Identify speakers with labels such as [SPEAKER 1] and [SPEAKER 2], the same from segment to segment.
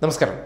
[SPEAKER 1] നമസ്കാരം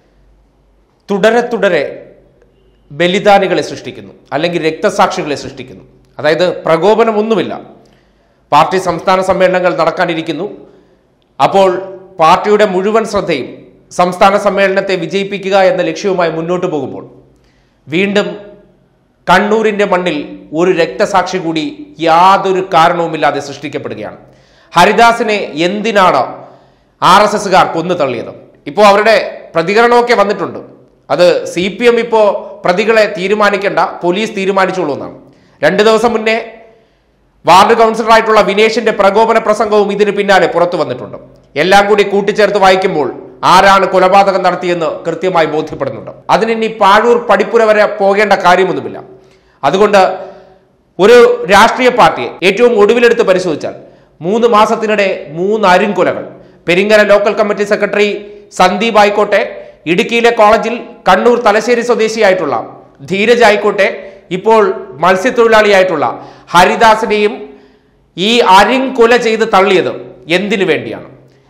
[SPEAKER 1] തുടരെ തുടരെ ബലിദാനികളെ സൃഷ്ടിക്കുന്നു അല്ലെങ്കിൽ രക്തസാക്ഷികളെ സൃഷ്ടിക്കുന്നു അതായത് പ്രകോപനമൊന്നുമില്ല പാർട്ടി സംസ്ഥാന സമ്മേളനങ്ങൾ നടക്കാനിരിക്കുന്നു അപ്പോൾ പാർട്ടിയുടെ മുഴുവൻ ശ്രദ്ധയും സംസ്ഥാന സമ്മേളനത്തെ വിജയിപ്പിക്കുക എന്ന ലക്ഷ്യവുമായി മുന്നോട്ട് പോകുമ്പോൾ വീണ്ടും കണ്ണൂരിന്റെ മണ്ണിൽ ഒരു രക്തസാക്ഷി കൂടി യാതൊരു കാരണവുമില്ലാതെ സൃഷ്ടിക്കപ്പെടുകയാണ് ഹരിദാസിനെ എന്തിനാണ് ആർ എസ് എസുകാർ കൊന്നു തള്ളിയത് ഇപ്പോൾ അവരുടെ പ്രതികരണമൊക്കെ വന്നിട്ടുണ്ട് അത് സി പി എം ഇപ്പോൾ പ്രതികളെ തീരുമാനിക്കേണ്ട പോലീസ് തീരുമാനിച്ചോളൂ എന്നാണ് രണ്ട് ദിവസം മുന്നേ വാർഡ് കൗൺസിലറായിട്ടുള്ള വിനേഷിന്റെ പ്രകോപന പ്രസംഗവും ഇതിന് പിന്നാലെ പുറത്തു വന്നിട്ടുണ്ട് എല്ലാം കൂടി കൂട്ടിച്ചേർത്ത് വായിക്കുമ്പോൾ ആരാണ് കൊലപാതകം നടത്തിയെന്ന് കൃത്യമായി ബോധ്യപ്പെടുന്നുണ്ട് അതിനി പാഴൂർ പടിപ്പുര വരെ പോകേണ്ട കാര്യമൊന്നുമില്ല അതുകൊണ്ട് ഒരു രാഷ്ട്രീയ പാർട്ടിയെ ഏറ്റവും ഒടുവിലെടുത്ത് പരിശോധിച്ചാൽ മൂന്ന് മാസത്തിനിടെ മൂന്ന് അരുംകൊലകൾ Peringara local committee secretary Sandeep ആയിക്കോട്ടെ ഇടുക്കിയിലെ കോളേജിൽ കണ്ണൂർ തലശ്ശേരി സ്വദേശിയായിട്ടുള്ള ധീരജ് ആയിക്കോട്ടെ ഇപ്പോൾ മത്സ്യത്തൊഴിലാളിയായിട്ടുള്ള ഹരിദാസിനെയും ഈ അരിങ്കൊല ചെയ്ത് തള്ളിയത് എന്തിനു വേണ്ടിയാണ്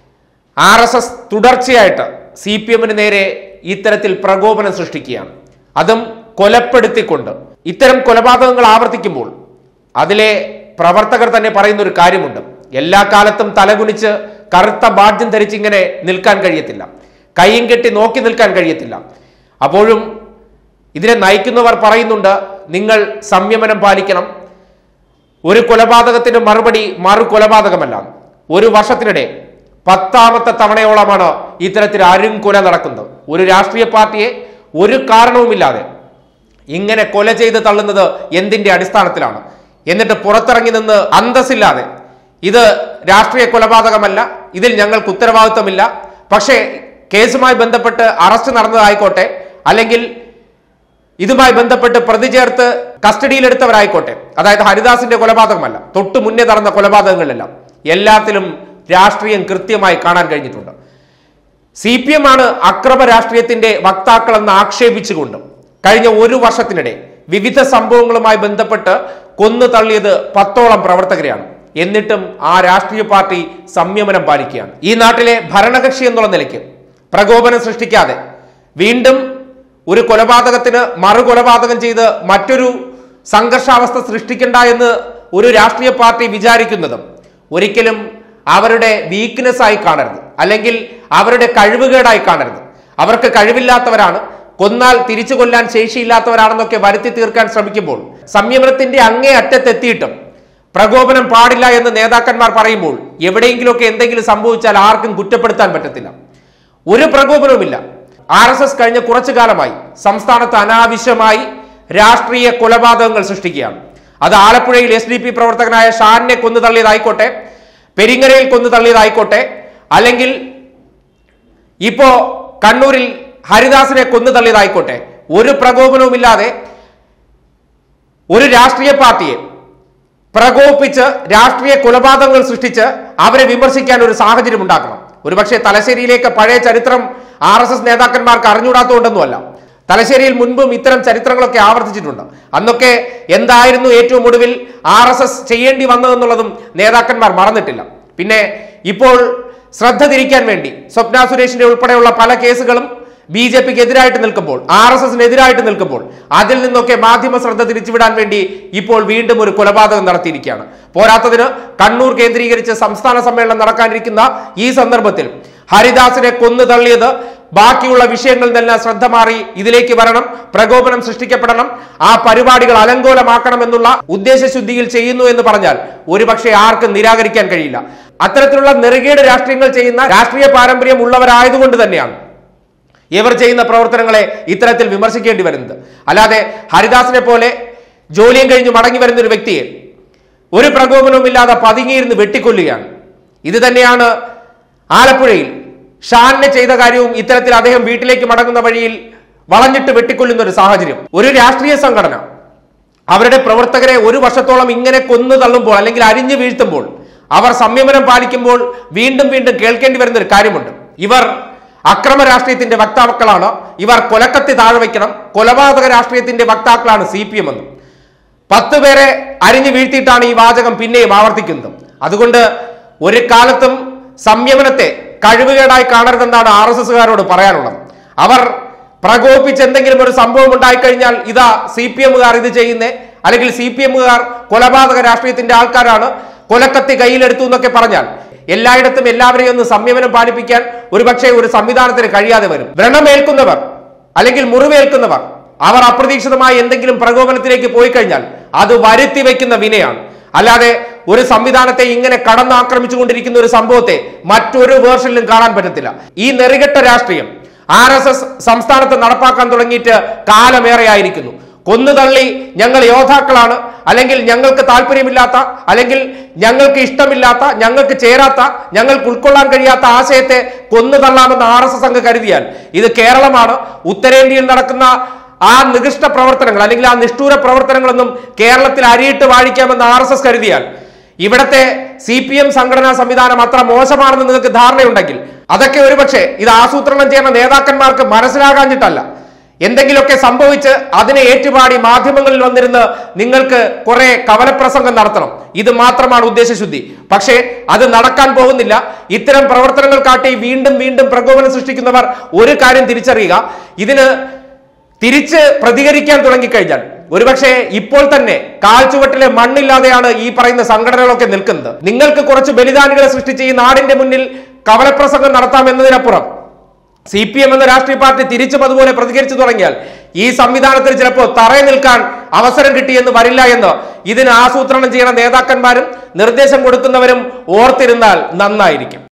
[SPEAKER 1] ആർ എസ് എസ് തുടർച്ചയായിട്ട് സി പി എമ്മിന് നേരെ ഇത്തരത്തിൽ പ്രകോപനം സൃഷ്ടിക്കുകയാണ് അതും കൊലപ്പെടുത്തിക്കൊണ്ട് ഇത്തരം കൊലപാതകങ്ങൾ ആവർത്തിക്കുമ്പോൾ അതിലെ പ്രവർത്തകർ തന്നെ പറയുന്ന ഒരു കാര്യമുണ്ട് എല്ലാ കാലത്തും തലകുനിച്ച് കറുത്ത ബാഡ്യം ധരിച്ച് ഇങ്ങനെ നിൽക്കാൻ കഴിയത്തില്ല കൈയും കെട്ടി നോക്കി നിൽക്കാൻ കഴിയത്തില്ല അപ്പോഴും ഇതിനെ നയിക്കുന്നവർ പറയുന്നുണ്ട് നിങ്ങൾ സംയമനം പാലിക്കണം ഒരു കൊലപാതകത്തിന് മറുപടി മറു കൊലപാതകമല്ല ഒരു വർഷത്തിനിടെ പത്താമത്തെ തവണയോളമാണ് ഇത്തരത്തിൽ അരും കൊല നടക്കുന്നത് ഒരു രാഷ്ട്രീയ പാർട്ടിയെ ഒരു കാരണവുമില്ലാതെ ഇങ്ങനെ കൊല ചെയ്ത് തള്ളുന്നത് എന്തിന്റെ അടിസ്ഥാനത്തിലാണ് എന്നിട്ട് പുറത്തിറങ്ങി നിന്ന് അന്തസ്സില്ലാതെ ഇത് രാഷ്ട്രീയ കൊലപാതകമല്ല ഇതിൽ ഞങ്ങൾക്ക് ഉത്തരവാദിത്വമില്ല പക്ഷേ കേസുമായി ബന്ധപ്പെട്ട് അറസ്റ്റ് നടന്നതായിക്കോട്ടെ അല്ലെങ്കിൽ ഇതുമായി ബന്ധപ്പെട്ട് പ്രതി ചേർത്ത് കസ്റ്റഡിയിലെടുത്തവരായിക്കോട്ടെ അതായത് ഹരിദാസിന്റെ കൊലപാതകമല്ല തൊട്ടു മുന്നേ നടന്ന കൊലപാതകങ്ങളിലെല്ലാം എല്ലാത്തിലും രാഷ്ട്രീയം കൃത്യമായി കാണാൻ കഴിഞ്ഞിട്ടുണ്ട് സി പി എം ആണ് അക്രമ രാഷ്ട്രീയത്തിന്റെ വക്താക്കളെന്ന് ആക്ഷേപിച്ചുകൊണ്ട് കഴിഞ്ഞ ഒരു വർഷത്തിനിടെ വിവിധ സംഭവങ്ങളുമായി ബന്ധപ്പെട്ട് കൊന്നു തള്ളിയത് പത്തോളം പ്രവർത്തകരെയാണ് എന്നിട്ടും ആ രാഷ്ട്രീയ പാർട്ടി സംയമനം പാലിക്കുകയാണ് ഈ നാട്ടിലെ ഭരണകക്ഷി എന്നുള്ള നിലയ്ക്ക് പ്രകോപനം സൃഷ്ടിക്കാതെ വീണ്ടും ഒരു കൊലപാതകത്തിന് മറു കൊലപാതകം ചെയ്ത് മറ്റൊരു സംഘർഷാവസ്ഥ സൃഷ്ടിക്കണ്ട എന്ന് ഒരു രാഷ്ട്രീയ പാർട്ടി വിചാരിക്കുന്നതും ഒരിക്കലും അവരുടെ വീക്ക്നെസ് ആയി കാണരുത് അല്ലെങ്കിൽ അവരുടെ കഴിവുകേടായി കാണരുത് അവർക്ക് കഴിവില്ലാത്തവരാണ് കൊന്നാൽ തിരിച്ചു കൊല്ലാൻ ശേഷിയില്ലാത്തവരാണെന്നൊക്കെ വരുത്തി തീർക്കാൻ ശ്രമിക്കുമ്പോൾ സംയമനത്തിന്റെ അങ്ങേ അറ്റത്തെത്തിയിട്ടും പ്രകോപനം പാടില്ല എന്ന് നേതാക്കന്മാർ പറയുമ്പോൾ എവിടെയെങ്കിലുമൊക്കെ എന്തെങ്കിലും സംഭവിച്ചാൽ ആർക്കും കുറ്റപ്പെടുത്താൻ പറ്റത്തില്ല ഒരു പ്രകോപനവുമില്ല ആർ എസ് എസ് കഴിഞ്ഞ കുറച്ചു കാലമായി സംസ്ഥാനത്ത് അനാവശ്യമായി രാഷ്ട്രീയ കൊലപാതകങ്ങൾ സൃഷ്ടിക്കുകയാണ് അത് ആലപ്പുഴയിൽ എസ് ഡി പി പ്രവർത്തകനായ ഷാനിനെ കൊന്നു തള്ളിയതായിക്കോട്ടെ പെരിങ്ങരയിൽ കൊന്നു തള്ളിയതായിക്കോട്ടെ അല്ലെങ്കിൽ ഇപ്പോ കണ്ണൂരിൽ ഹരിദാസിനെ കൊന്നു തള്ളിയതായിക്കോട്ടെ ഒരു പ്രകോപനവുമില്ലാതെ ഒരു രാഷ്ട്രീയ പാർട്ടിയെ പ്രകോപിച്ച് രാഷ്ട്രീയ കൊലപാതകങ്ങൾ സൃഷ്ടിച്ച് അവരെ വിമർശിക്കാൻ ഒരു സാഹചര്യം ഉണ്ടാക്കണം ഒരുപക്ഷെ തലശ്ശേരിയിലേക്ക് പഴയ ചരിത്രം ആർ എസ് എസ് നേതാക്കന്മാർക്ക് അറിഞ്ഞുകൂടാത്തതുകൊണ്ടൊന്നുമല്ല തലശ്ശേരിയിൽ മുൻപും ഇത്തരം ചരിത്രങ്ങളൊക്കെ ആവർത്തിച്ചിട്ടുണ്ട് അന്നൊക്കെ എന്തായിരുന്നു ഏറ്റവും ഒടുവിൽ ആർ എസ് എസ് ചെയ്യേണ്ടി വന്നതെന്നുള്ളതും നേതാക്കന്മാർ മറന്നിട്ടില്ല പിന്നെ ഇപ്പോൾ ശ്രദ്ധ തിരിക്കാൻ വേണ്ടി സ്വപ്ന സുരേഷിന്റെ ഉൾപ്പെടെയുള്ള പല കേസുകളും ബി ജെ പിക്ക് എതിരായിട്ട് നിൽക്കുമ്പോൾ ആർ എസ് എസിന് എതിരായിട്ട് നിൽക്കുമ്പോൾ അതിൽ നിന്നൊക്കെ മാധ്യമ ശ്രദ്ധ തിരിച്ചുവിടാൻ വേണ്ടി ഇപ്പോൾ വീണ്ടും ഒരു കൊലപാതകം നടത്തിയിരിക്കുകയാണ് പോരാത്തതിന് കണ്ണൂർ കേന്ദ്രീകരിച്ച് സംസ്ഥാന സമ്മേളനം നടക്കാനിരിക്കുന്ന ഈ സന്ദർഭത്തിൽ ഹരിദാസിനെ കൊന്നു തള്ളിയത് ബാക്കിയുള്ള വിഷയങ്ങളിൽ നിന്നെല്ലാം ശ്രദ്ധ മാറി ഇതിലേക്ക് വരണം പ്രകോപനം സൃഷ്ടിക്കപ്പെടണം ആ പരിപാടികൾ അലങ്കോലമാക്കണം എന്നുള്ള ഉദ്ദേശശുദ്ധിയിൽ ചെയ്യുന്നു എന്ന് പറഞ്ഞാൽ ഒരുപക്ഷെ ആർക്കും നിരാകരിക്കാൻ കഴിയില്ല അത്തരത്തിലുള്ള നെറുകേട് രാഷ്ട്രീയങ്ങൾ ചെയ്യുന്ന രാഷ്ട്രീയ പാരമ്പര്യം ഉള്ളവരായതുകൊണ്ട് തന്നെയാണ് ഇവർ ചെയ്യുന്ന പ്രവർത്തനങ്ങളെ ഇത്തരത്തിൽ വിമർശിക്കേണ്ടി വരുന്നത് അല്ലാതെ ഹരിദാസിനെ പോലെ ജോലിയും കഴിഞ്ഞ് മടങ്ങി വരുന്ന ഒരു വ്യക്തിയെ ഒരു പ്രകോപനവും ഇല്ലാതെ പതുങ്ങിയിരുന്ന് വെട്ടിക്കൊല്ലുകയാണ് ഇത് തന്നെയാണ് ആലപ്പുഴയിൽ ഷാനിനെ ചെയ്ത കാര്യവും ഇത്തരത്തിൽ അദ്ദേഹം വീട്ടിലേക്ക് മടങ്ങുന്ന വഴിയിൽ വളഞ്ഞിട്ട് വെട്ടിക്കൊല്ലുന്ന ഒരു സാഹചര്യം ഒരു രാഷ്ട്രീയ സംഘടന അവരുടെ പ്രവർത്തകരെ ഒരു വർഷത്തോളം ഇങ്ങനെ കൊന്നു തള്ളുമ്പോൾ അല്ലെങ്കിൽ അരിഞ്ഞു വീഴ്ത്തുമ്പോൾ അവർ സംയമനം പാലിക്കുമ്പോൾ വീണ്ടും വീണ്ടും കേൾക്കേണ്ടി വരുന്ന ഒരു കാര്യമുണ്ട് ഇവർ അക്രമ രാഷ്ട്രീയത്തിന്റെ വക്താക്കളാണ് ഇവർ കൊലക്കത്തി താഴെ വയ്ക്കണം കൊലപാതക രാഷ്ട്രീയത്തിന്റെ വക്താക്കളാണ് സി പി എം എന്നും പത്ത് പേരെ അരിഞ്ഞു വീഴ്ത്തിയിട്ടാണ് ഈ വാചകം പിന്നെയും ആവർത്തിക്കുന്നത് അതുകൊണ്ട് ഒരു കാലത്തും സംയമനത്തെ കഴിവുകേടായി കാണരുതെന്നാണ് ആർ എസ് എസ്സുകാരോട് പറയാനുള്ളത് അവർ പ്രകോപിച്ച് എന്തെങ്കിലും ഒരു സംഭവം ഉണ്ടായിക്കഴിഞ്ഞാൽ ഇതാ സി പി എമ്മുകാർ ഇത് ചെയ്യുന്നേ അല്ലെങ്കിൽ സി പി എമ്മുകാർ കൊലപാതക രാഷ്ട്രീയത്തിന്റെ ആൾക്കാരാണ് കൊലക്കത്തി കയ്യിലെടുത്തു എന്നൊക്കെ പറഞ്ഞാൽ എല്ലായിടത്തും എല്ലാവരെയും ഒന്ന് സംയമനം പാലിപ്പിക്കാൻ ഒരുപക്ഷെ ഒരു സംവിധാനത്തിന് കഴിയാതെ വരും വ്രണമേൽക്കുന്നവർ അല്ലെങ്കിൽ മുറിവേൽക്കുന്നവർ അവർ അപ്രതീക്ഷിതമായി എന്തെങ്കിലും പ്രകോപനത്തിലേക്ക് പോയി കഴിഞ്ഞാൽ അത് വരുത്തി വെക്കുന്ന വിനയാണ് അല്ലാതെ ഒരു സംവിധാനത്തെ ഇങ്ങനെ കടന്നാക്രമിച്ചുകൊണ്ടിരിക്കുന്ന ഒരു സംഭവത്തെ മറ്റൊരു വേർഷനിലും കാണാൻ പറ്റത്തില്ല ഈ നെറികെട്ട രാഷ്ട്രീയം ആർ എസ് എസ് സംസ്ഥാനത്ത് നടപ്പാക്കാൻ തുടങ്ങിയിട്ട് കാലമേറെ ആയിരിക്കുന്നു കൊന്നുതള്ളി ഞങ്ങൾ യോദ്ധാക്കളാണ് അല്ലെങ്കിൽ ഞങ്ങൾക്ക് താല്പര്യമില്ലാത്ത അല്ലെങ്കിൽ ഞങ്ങൾക്ക് ഇഷ്ടമില്ലാത്ത ഞങ്ങൾക്ക് ചേരാത്ത ഞങ്ങൾക്ക് ഉൾക്കൊള്ളാൻ കഴിയാത്ത ആശയത്തെ കൊന്നുതള്ളാമെന്ന് ആർ എസ് എസ് അങ്ങ് കരുതിയാൽ ഇത് കേരളമാണ് ഉത്തരേന്ത്യയിൽ നടക്കുന്ന ആ നികൃഷ്ട പ്രവർത്തനങ്ങൾ അല്ലെങ്കിൽ ആ നിഷ്ഠൂര പ്രവർത്തനങ്ങളൊന്നും കേരളത്തിൽ അരിയിട്ട് വാഴിക്കാമെന്ന് ആർ എസ് എസ് കരുതിയാൽ ഇവിടത്തെ സി പി എം സംഘടനാ സംവിധാനം അത്ര മോശമാണെന്ന് നിങ്ങൾക്ക് ധാരണയുണ്ടെങ്കിൽ അതൊക്കെ ഒരുപക്ഷെ ഇത് ആസൂത്രണം ചെയ്യുന്ന നേതാക്കന്മാർക്ക് മനസ്സിലാകാഞ്ഞിട്ടല്ല എന്തെങ്കിലുമൊക്കെ സംഭവിച്ച് അതിനെ ഏറ്റുപാടി മാധ്യമങ്ങളിൽ വന്നിരുന്ന് നിങ്ങൾക്ക് കുറെ കവലപ്രസംഗം നടത്തണം ഇത് മാത്രമാണ് ഉദ്ദേശശുദ്ധി പക്ഷേ അത് നടക്കാൻ പോകുന്നില്ല ഇത്തരം പ്രവർത്തനങ്ങൾ കാട്ടി വീണ്ടും വീണ്ടും പ്രകോപനം സൃഷ്ടിക്കുന്നവർ ഒരു കാര്യം തിരിച്ചറിയുക ഇതിന് തിരിച്ച് പ്രതികരിക്കാൻ തുടങ്ങിക്കഴിഞ്ഞാൽ ഒരുപക്ഷെ ഇപ്പോൾ തന്നെ കാൽച്ചുവട്ടിലെ മണ്ണില്ലാതെയാണ് ഈ പറയുന്ന സംഘടനകളൊക്കെ നിൽക്കുന്നത് നിങ്ങൾക്ക് കുറച്ച് ബലിദാനികളെ സൃഷ്ടിച്ച് ഈ നാടിന്റെ മുന്നിൽ കവലപ്രസംഗം നടത്താം എന്നതിനപ്പുറം സി പി എം എന്ന രാഷ്ട്രീയ പാർട്ടി തിരിച്ചും അതുപോലെ പ്രതികരിച്ചു തുടങ്ങിയാൽ ഈ സംവിധാനത്തിന് ചിലപ്പോൾ തറയിൽ നിൽക്കാൻ അവസരം കിട്ടിയെന്ന് വരില്ല എന്ന് ഇതിന് ആസൂത്രണം ചെയ്യുന്ന നേതാക്കന്മാരും നിർദ്ദേശം കൊടുക്കുന്നവരും ഓർത്തിരുന്നാൽ നന്നായിരിക്കും